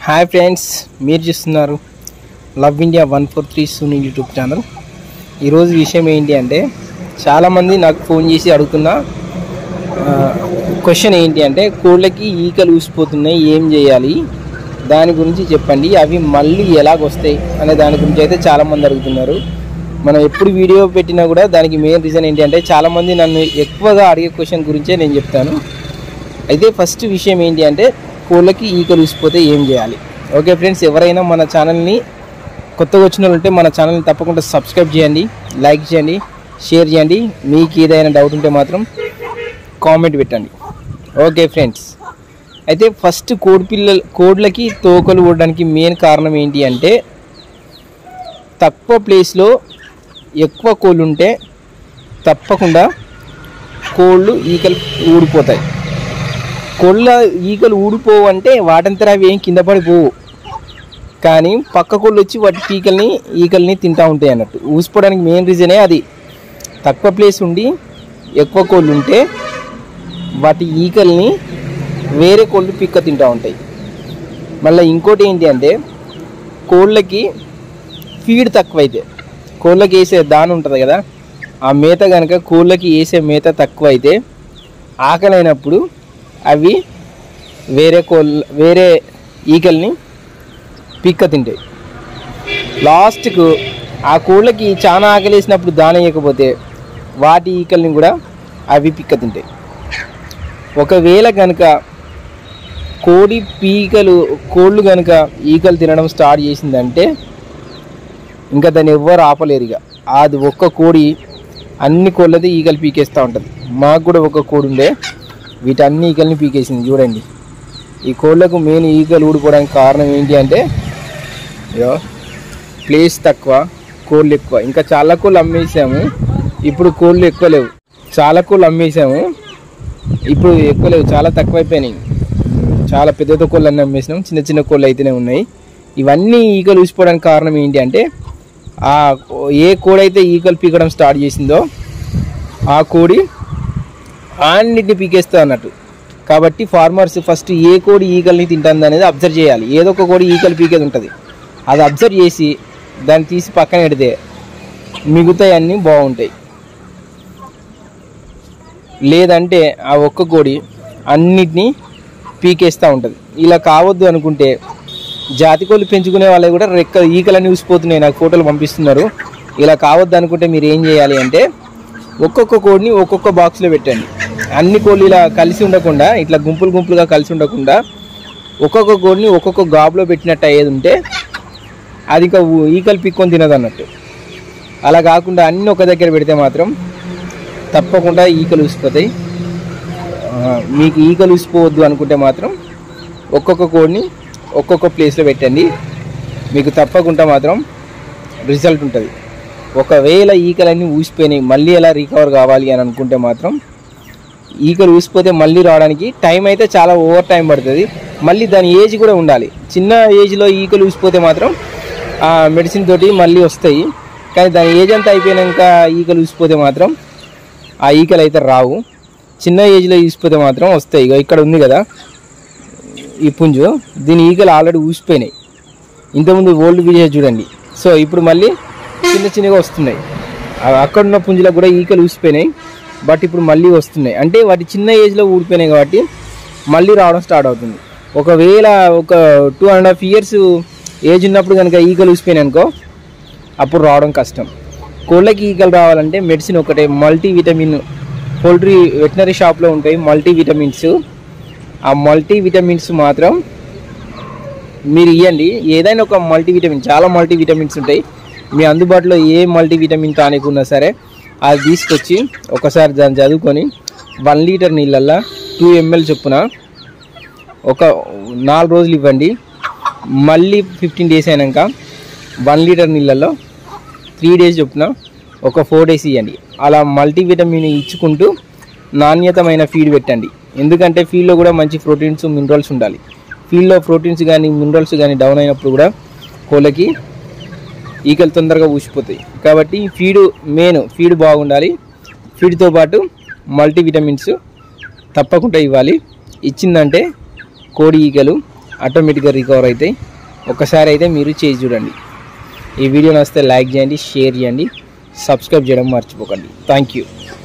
hi friends మీరు చూస్తున్నారు love India one four three Suni YouTube channel ఈరోజు విషయం ఏంటి అంటే చాలామంది నాకు ఫోన్ చేసి అడుగుతున్న క్వశ్చన్ ఏంటి అంటే కోళ్ళకి ఈకలు ఊసిపోతున్నాయి ఏం చేయాలి దాని గురించి చెప్పండి అవి మళ్ళీ ఎలాగొస్తాయి అనే దాని గురించి అయితే చాలామంది అడుగుతున్నారు మనం ఎప్పుడు వీడియో పెట్టినా కూడా దానికి మెయిన్ రీజన్ ఏంటి అంటే చాలామంది నన్ను ఎక్కువగా అడిగే క్వశ్చన్ గురించే నేను చెప్తాను అయితే ఫస్ట్ విషయం ఏంటి అంటే కోళ్ళకి ఈకలు ఊసిపోతే ఏం చేయాలి ఓకే ఫ్రెండ్స్ ఎవరైనా మన ఛానల్ని కొత్తగా వచ్చిన వాళ్ళు ఉంటే మన ఛానల్ని తప్పకుండా సబ్స్క్రైబ్ చేయండి లైక్ చేయండి షేర్ చేయండి మీకు ఏదైనా డౌట్ ఉంటే మాత్రం కామెంట్ పెట్టండి ఓకే ఫ్రెండ్స్ అయితే ఫస్ట్ కోడి పిల్లలు కోడ్లకి తోకలు ఊడడానికి మెయిన్ కారణం ఏంటి అంటే తక్కువ ప్లేస్లో ఎక్కువ కోళ్ళు ఉంటే తప్పకుండా కోళ్ళు ఈకలు ఊడిపోతాయి కోళ్ళ ఈకలు ఊడిపోవు అంటే వాటంతర అవి ఏం కింద పడిపోవు కానీ పక్క కోళ్ళు వచ్చి వాటి పీకల్ని ఈకల్ని తింటూ ఉంటాయి అన్నట్టు ఊసిపోవడానికి మెయిన్ రీజనే అది తక్కువ ప్లేస్ ఉండి ఎక్కువ కోళ్ళు ఉంటే వాటి ఈకల్ని వేరే కోళ్ళు పిక్క తింటూ ఉంటాయి మళ్ళీ ఇంకోటి ఏంటి అంటే కోళ్ళకి ఫీడ్ తక్కువైతే కోళ్ళకి వేసే దాని ఉంటుంది కదా ఆ మేత కనుక కోళ్ళకి వేసే మేత తక్కువ అయితే ఆకలి అయినప్పుడు అవి వేరే కోళ్ళ వేరే ఈకల్ని పిక్క తింటాయి లాస్ట్కు ఆ కోళ్ళకి చాలా ఆకలి వేసినప్పుడు దాన వేయకపోతే వాటి ఈకల్ని కూడా అవి పిక్క తింటాయి ఒకవేళ కనుక కోడి పీకలు కోళ్ళు కనుక ఈకలు తినడం స్టార్ట్ చేసిందంటే ఇంకా దాన్ని ఎవ్వరు ఆపలేరు ఇక అది ఒక్క కోడి అన్ని కోళ్ళది ఈగలు పీకేస్తూ ఉంటుంది మాకు కూడా ఒక కోడి ఉండే వీటన్ని ఈగల్ని పీకేసింది చూడండి ఈ కోళ్ళకు మెయిన్ ఈగలు ఊడిపోవడానికి కారణం ఏంటి అంటే ఇగో ప్లేస్ తక్కువ కోళ్ళు ఎక్కువ ఇంకా చాలా కోళ్ళు అమ్మేసాము ఇప్పుడు కోళ్ళు ఎక్కువ లేవు చాలా కోళ్ళు అమ్మేసాము ఇప్పుడు ఎక్కువ లేవు చాలా తక్కువైపోయినాయి చాలా పెద్ద పెద్ద కోళ్ళు అన్నీ అమ్మేసినాం చిన్న చిన్న కోళ్ళు అయితేనే ఉన్నాయి ఇవన్నీ ఈగలు ఊసిపోవడానికి కారణం ఏంటి అంటే ఆ ఏ కోడి అయితే ఈగలు పీకడం స్టార్ట్ చేసిందో ఆ కోడి అన్నిటిని పీకేస్తా అన్నట్టు కాబట్టి ఫార్మర్స్ ఫస్ట్ ఏ కోడి ఈగల్ని తింటుంది అనేది అబ్జర్వ్ చేయాలి ఏదో ఒక కోడి ఈగలు పీకేది ఉంటుంది అది అబ్జర్వ్ చేసి దాన్ని తీసి పక్కన పెడితే మిగతాయి అన్నీ బాగుంటాయి లేదంటే ఆ ఒక్క కోడి అన్నిటినీ పీకేస్తూ ఉంటుంది ఇలా కావద్దు అనుకుంటే జాతి కోళ్ళు పెంచుకునే వాళ్ళకి కూడా రెక్క ఈకలన్నీ ఊసిపోతున్నాయి నాకు ఫోటోలు పంపిస్తున్నారు ఇలా కావద్దు అనుకుంటే మీరు ఏం చేయాలి అంటే ఒక్కొక్క కోడిని ఒక్కొక్క బాక్స్లో పెట్టండి అన్ని కోళ్ళు ఇలా కలిసి ఉండకుండా ఇట్లా గుంపులు గుంపులుగా కలిసి ఉండకుండా ఒక్కొక్క కోడిని ఒక్కొక్క గాబులో పెట్టినట్టు అయ్యేది ఉంటే అది ఇంకా ఊ- ఈకలు పిక్కొని తినదు అన్నట్టు అలా కాకుండా అన్ని ఒక దగ్గర పెడితే మాత్రం తప్పకుండా ఈకలు ఊసిపోతాయి ఆ, మీకు ఈకలు ఊసిపోవద్దు అనుకుంటే మాత్రం ఒక్కొక్క కోడిని ఒక్కొక్క ప్లేస్లో పెట్టండి మీకు తప్పకుండా మాత్రం రిజల్ట్ ఉంటుంది ఒకవేళ ఈకలన్నీ ఊసిపోయినాయి మళ్ళీ ఎలా రికవర్ కావాలి అని అనుకుంటే మాత్రం ఈకలు ఊసిపోతే మళ్ళీ రావడానికి టైం అయితే చాలా ఓవర్ టైం పడుతుంది మళ్ళీ దాని ఏజ్ కూడా ఉండాలి చిన్న ఏజ్లో ఈకలు ఊసిపోతే మాత్రం ఆ మెడిసిన్ తోటి మళ్ళీ వస్తాయి కానీ దాని ఏజ్ అంతా అయిపోయినాక ఈకలు ఊసిపోతే మాత్రం ఆ ఈకలు అయితే రావు చిన్న ఏజ్లో ఊసిపోతే మాత్రం వస్తాయి ఇగో ఇక్కడ ఉంది కదా ఈ పుంజు దీని ఈకలు ఆల్రెడీ ఊసిపోయినాయి ఇంతకుముందు ఓల్డ్ వీడియో చూడండి సో ఇప్పుడు మళ్ళీ చిన్న చిన్నగా వస్తున్నాయి ఆ- అక్కడ ఉన్న పుంజులకు కూడా ఈకలు ఊసిపోయినాయి బట్ ఇప్పుడు మళ్ళీ వస్తున్నాయి అంటే వాటి చిన్న ఏజ్లో ఊడిపోయినాయి కాబట్టి మళ్ళీ రావడం స్టార్ట్ అవుతుంది ఒకవేళ ఒక two and half years age ఉన్నప్పుడు కనుక ఈకలు ఊసిపోయినాయి అనుకో అప్పుడు రావడం కష్టం కోళ్ళకి ఈకలు రావాలంటే మెడిసిన్ ఒకటే మల్టీ విటమిన్ పౌల్ట్రీ వెటనరీ షాప్లో ఉంటాయి మల్టీ విటమిన్స్ ఆ మల్టీ విటమిన్స్ మాత్రం మీరు ఇవ్వండి ఏదైనా ఒక మల్టీ విటమిన్ చాలా మల్టీ విటమిన్స్ ఉంటాయి మీ అందుబాటులో ఏ మల్టీ విటమిన్ టానిక్ ఉన్నా సరే అది తీసుకొచ్చి ఒకసారి దాన్ని చదువుకొని వన్ లీటర్ నీళ్ళల్లో టూ ఎంఎల్ చొప్పున ఒక నాలుగు రోజులు ఇవ్వండి మళ్ళీ ఫిఫ్టీన్ డేస్ అయినాక వన్ లీటర్ నీళ్ళల్లో త్రీ డేస్ చొప్పున ఒక ఫోర్ డేస్ ఇవ్వండి అలా మల్టీవిటమిన్ ఇచ్చుకుంటూ నాణ్యతమైన ఫీడ్ పెట్టండి ఎందుకంటే ఫీడ్లో కూడా మంచి ప్రోటీన్స్ మినరల్స్ ఉండాలి ఫీల్డ్లో ప్రోటీన్స్ కానీ మినరల్స్ కానీ డౌన్ అయినప్పుడు కూడా కోళ్ళకి ఈకలు తొందరగా ఊసిపోతాయి కాబట్టి ఫీడ్ మెయిన్ ఫీడ్ బాగుండాలి ఫీడ్తో పాటు మల్టీవిటమిన్స్ తప్పకుండా ఇవ్వాలి ఇచ్చిందంటే కోడి ఈగలు ఆటోమేటిక్గా రికవర్ అవుతాయి ఒకసారి అయితే మీరు చేసి చూడండి ఈ వీడియో నచ్చితే లైక్ చేయండి షేర్ చేయండి సబ్స్క్రైబ్ చేయడం మర్చిపోకండి థ్యాంక్ యూ